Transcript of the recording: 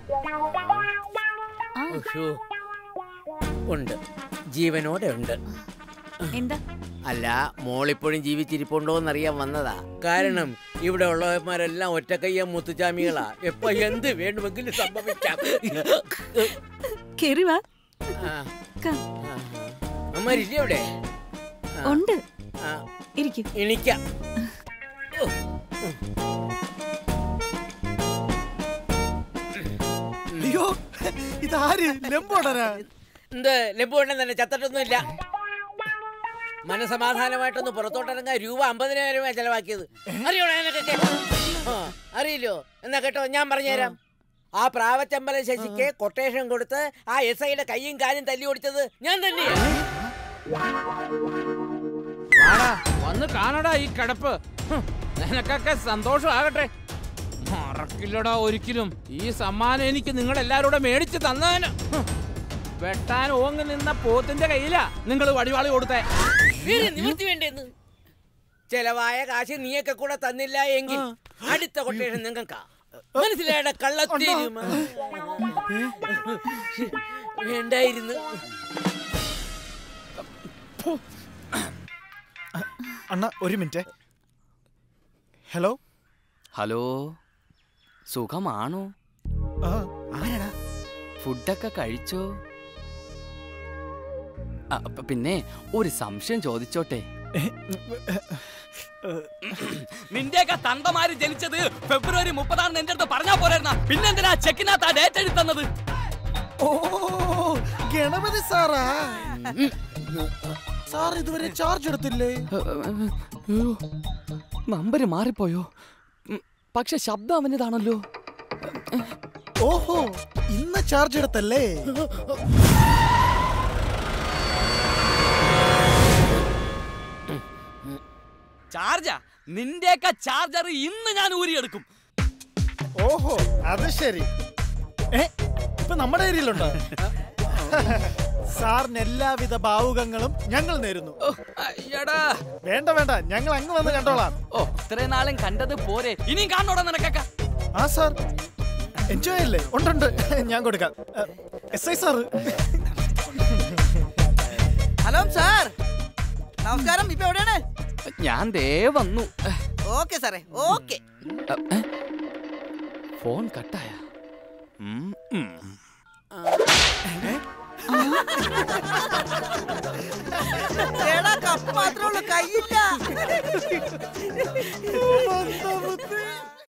ആ ഉഹ്ഹു. ഉണ്ട് ജീവനോടെ ഉണ്ട് എന്താ അല്ല മോളിപ്പോഴും ജീവിച്ചിരിപ്പുണ്ടോ എന്നറിയാൻ വന്നതാ കാരണം ഇവിടെ ഉള്ളവന്മാരെല്ലാം ഒറ്റക്കയ്യ മുത്തുചാമികളാ എപ്പോ എന്ത് വേണമെങ്കിലും സംഭവിക്കാം കേറി വാ ആ, ക- ആ. അമ്മാരില്ലേ ഇവിടെ ആ, ഉണ്ട് ആ, ഇരിക്കും എണീക്കാം അയ്യോ ഇതാര് ലംബോടനാ എന്ത് ലഭ്യമുണ്ടെന്ന് തന്നെ ചത്തിട്ടൊന്നുമില്ല മനസമാധാനമായിട്ടൊന്ന് പുറത്തോട്ടിറങ്ങാൻ രൂപ അമ്പതിനായിരം ചെലവാക്കിയത് അറിയോ അതിനൊക്കെ ആ അറിയില്ലോ എന്നാ കേട്ടോ ഞാൻ പറഞ്ഞുതരാം ആ പ്രാവച്ചമ്പല ശശിക്ക് കൊട്ടേഷൻ കൊടുത്ത് ആ എസ് ഐയുടെ കൈയും കാലും തല്ലി ഓടിച്ചത് ഞാൻ തന്നെയാണ് വാടാ വന്ന് കാണടാ ഈ കിടപ്പ് ഹും, നിനക്കൊക്കെ സന്തോഷമാകട്ടെ മറക്കില്ലടാ ഒരിക്കലും ഈ സമ്മാനം എനിക്ക് നിങ്ങൾ എല്ലാവരും മേടിച്ച് തന്നതിന് ഹും, വെട്ടാൻ ഓങ്ങി നിന്ന പോത്തിന്റെ കയ്യിലാ നിങ്ങൾ വടിവാളി കൊടുത്തേ വേറെ നിവൃത്തി വേണ്ടെന്ന് ചെലവായ കാശ് നീയൊക്കെ കൂടെ തന്നില്ല എങ്കിൽ അടുത്ത കൊട്ടേഷൻ നിങ്ങൾക്കാ മനസ്സിലായട കള്ളത്തേരും വേണ്ടായിരുന്നു അണ്ണ ഒരു മിനിറ്റ് ഹലോ ഹലോ സുഖമാണോ ആ ആരാടാ ഫുഡൊക്കെ കഴിച്ചോ ആ, പ- പിന്നെ ഒരു സംശയം ചോദിച്ചോട്ടെ നിന്റെയൊക്കെ തന്തമാര് ജനിച്ചത് ഫെബ്രുവരി മുപ്പതാണെന്ന് എന്റെ അടുത്ത് പറഞ്ഞാ പോരായിരുന്ന പിന്നെന്തിനാ ചെക്കിനകത്ത് ആ ഡേറ്റ് എഴുതി തന്നത് ഓ ഗണപതി സാറാ സാർ ഇതുവരെ ചാർജ് എടുത്തില്ലേ നമ്പര് മാറിപ്പോയോ ഉം, പക്ഷെ ശബ്ദം അവൻ്റെതാണല്ലോ ഓഹോ ഇന്ന് ചാർജ് എടുത്തല്ലേ ചാർജാ നിന്റെയൊക്കെ ചാർജർ ഇന്ന് ഞാൻ ഊരിയെടുക്കും ഓഹോ അത് ശരി ഏ ഇപ്പൊ നമ്മുടെ ഏരിയയിലുണ്ടോ സാറിന് എല്ലാവിധ ഭാവുകങ്ങളും ഞങ്ങൾ നേരുന്നു ഓ, അയ്യടാ വേണ്ട വേണ്ട ഞങ്ങൾ അങ്ങ് വന്ന് കണ്ടോളാം ഓ ഇത്രയും നാളും കണ്ടത് പോരെ ഇനിയും കാണോടാ നിനക്കൊക്കെ ആ സാർ എൻജോയ് അല്ലേ ഉണ്ടുണ്ട് ഞാൻ കൊടുക്കാം S I sir hello sir നമസ്കാരം ഇപ്പൊ എവിടെയാണ് ഞാൻ ദേ വന്നു ഓക്കെ സാറേ ഓക്കെ അ, ഏ? ഫോൺ കട്ടായ ഉം, ഉം. എടാ കപ്പ് മാത്രമേ ഉള്ളൂ കയ്യില്ല